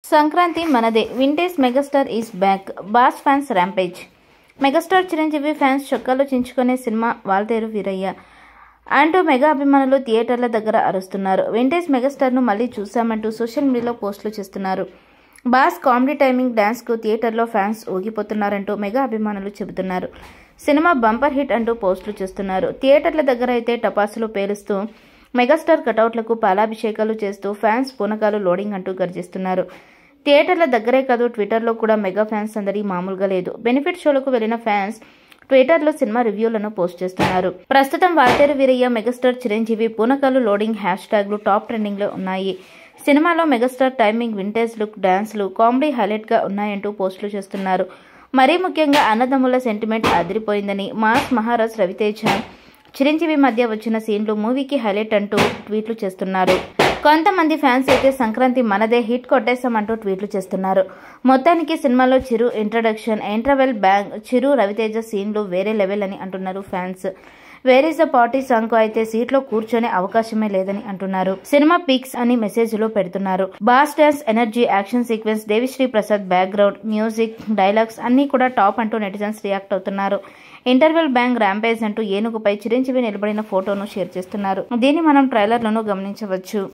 సంక్రాంతి మనదే vintage megastar is back boss fans rampage megastar Chiranjeevi fans చొక్కాలు చించుకునే సినిమా వాల్తేరు వీరయ్య అంటూ మెగా అభిమానులు థియేటర్ల దగ్గర అరుస్తున్నారు వింటేజ్ మెగాస్టార్ను మళ్ళీ చూశామంటూ సోషల్ మీడియాలో పోస్టులు చేస్తున్నారు బాస్ కామెడీ టైమింగ్ డ్యాన్స్కు థియేటర్లో ఫ్యాన్స్ ఊగిపోతున్నారంటూ మెగా అభిమానులు చెబుతున్నారు సినిమా బంపర్ హిట్ అంటూ పోస్టులు చేస్తున్నారు థియేటర్ల దగ్గర అయితే టపాసులు పేలుస్తూ మెగాస్టార్ కటౌట్లకు పాలాభిషేకాలు చేస్తూ ఫ్యాన్స్ పూనకాలు లోడింగ్ అంటూ గర్జిస్తున్నారు థియేటర్ల దగ్గరే కాదు ట్విట్టర్లో కూడా మెగా ఫ్యాన్స్ అందరి మామూలుగా లేదు బెనిఫిట్ షోలకు వెళ్లిన ఫ్యాన్స్ ట్విట్టర్లో సినిమా రివ్యూలను పోస్ట్ చేస్తున్నారు ప్రస్తుతం వాల్తేరు వీరయ్య మెగాస్టార్ చిరంజీవి పూనకాలు లోడింగ్ హ్యాష్ ట్యాగ్లు టాప్ ట్రెండింగ్లో ఉన్నాయి సినిమాలో మెగాస్టార్ టైమింగ్ వింటేజ్ లుక్ డాన్స్లు కామెడీ హైలైట్గా ఉన్నాయంటూ పోస్టులు చేస్తున్నారు మరీ ముఖ్యంగా అన్నదమ్ముల సెంటిమెంట్ అదిరిపోయిందని మాస్ మహారాజ్ రవితేజ చిరంజీవి మధ్య వచ్చిన సీన్లు మూవీకి హైలైట్ అంటూ ట్వీట్లు చేస్తున్నారు కొంతమంది ఫ్యాన్స్ అయితే సంక్రాంతి మనదే హిట్ కొట్టేశామంటూ ట్వీట్లు చేస్తున్నారు మొత్తానికి సినిమాలో Chiru introduction interval bang Chiru Raviteja సీన్లు వేరే లెవెల్ అని అంటున్నారు fans where is the party song అయితే సీట్లో కూర్చొనే అవకాశమే లేదని అంటున్నారు సినిమా పిక్స్ అని మెసేజ్ లో పెడుతున్నారు boss dance energy action sequence Devi Sri Prasad background music dialogues అన్ని కూడా టాప్ అంటూ నెటిజన్స్ రియాక్ట్ అవుతున్నారు ఇంటర్వెల్ బ్యాంగ్ ర్యాంపేజ్ అంటూ ఏనుగుపై చిరంజీవి నిలబడిన ఫోటోను షేర్ చేస్తున్నారు దీన్ని మనం ట్రైలర్లను గమనించవచ్చు